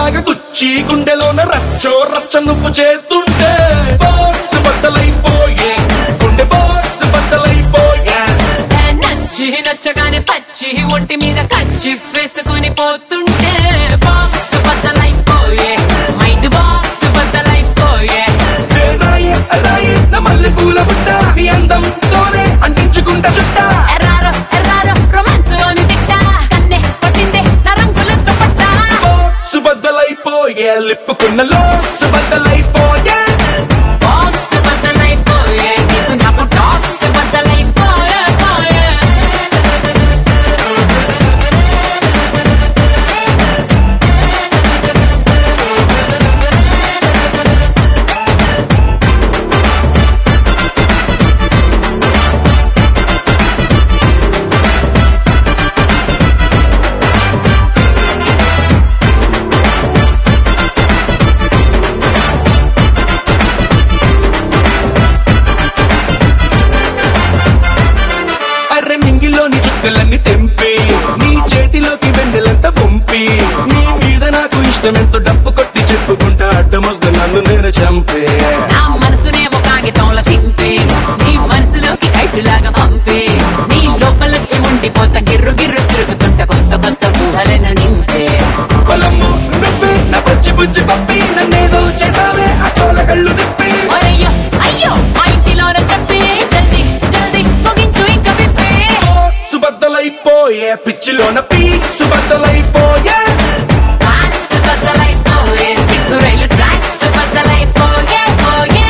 లాగా గుచ్చి గుండెలోన రచ్చో రచ్చ నువ్వు చేస్తుంటే బాక్స్ బద్దలైపోయే గుండె బాక్స్ బద్దలైపోయే నచ్చి నచ్చగానే పచ్చి ఒంటి మీద కచ్చి వేసుకుని పోతుంటే బాక్స్ బద్దలైపోయే మైండ్ బాక్స్ బద్దలైపోయే ఏ రాయే రాయే నా మల్లె పూల బుట్ట నీ అందంతోనే అంటించుకుంటా చుట్ట ఎర్రారో ఎర్రారో రొమాన్స్ లోని తిట్ట కన్నే పట్టిందే నా రంగులతో పట్ట బాక్స్ బద్దలైపోయే లిప్పుకున్న లోక్స్ బద్దలైపోయే బాక్స్ బద్దలైపోయే నీకు నాకు టాక్స్ బద్దలైపోయే పోయే అర్రె మింగిలోని చుక్కలన్నీ తెంపి నీ చేతిలోకి వెన్నెలంత పంపి నీ మీద నాకు ఇష్టమెంతో డప్పు కొట్టి చెప్పుకుంటా అడ్డమొస్తు నన్ను నేను చంపే నా మనసునేమో కాగితంలో చింపే నీ మనసులోకి కైటులాగా పంపే నీ లోపలొచ్చి ఉండిపోత గిర్రు గిర్రు తిరుగుతుంట కొత్త కొత్త ఊహలను నింపే పొలము నువ్వే నా పచ్చి బుజ్జి పప్పి నన్నేదో చేసావే అటోల కళ్ళు తిప్పి ఒరయ్యో అయ్యో మా ఇంటిలోన చెప్పి జల్దీ జల్దీ ముగించు ఇంక విప్పే సుబద్దలైపోయే పిచ్చిలోన పీ సుబద్దలైపోయే ట్రాక్స్ బద్దలైపోయే సిగ్గు రైలు ట్రాక్స్ బద్దలైపోయే పోయే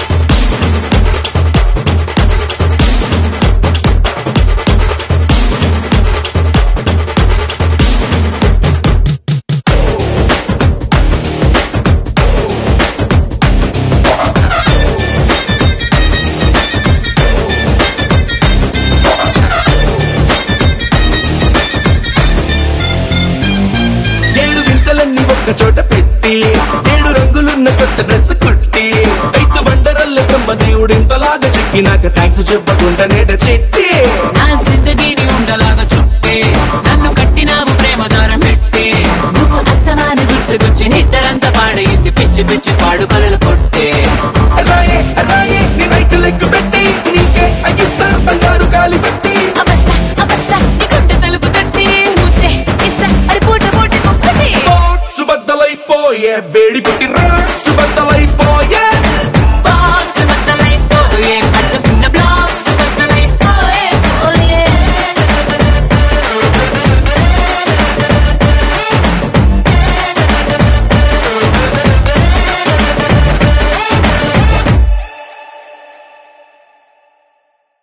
ఏడు వింతలన్నీ ఒక్క చోట పెట్టి ఏడు రంగులున్న కొత్త డ్రెస్ కుట్టి ఐదు బండరల్ల బ్రహ్మ దేవుడు ఇంతలాగా చెక్కినాక థ్యాంక్స్ చెప్పకుండా నేట చెట్టి నా జిందగీని ఉండలాగా చుట్టే నన్ను కట్టినావు ప్రేమ దారం పెట్టే నువ్వు అస్తమాన గుర్తుకొచ్చి నిద్దరంతా పాడయింది పిచ్చి పిచ్చి పాడు కలలు కొట్టే రాయే రాయే నీ రైట్ లెగ్ పెట్టి నీకే అగిస్తా బంగారు గాలి పెట్టి అవస్థ అవస్థ నీ గుండె తలుపు తట్టి ముద్దే ఇస్తా అది పూట పూట కుక్కటి సుబద్దలైపోయే వేడి పుట్టి రా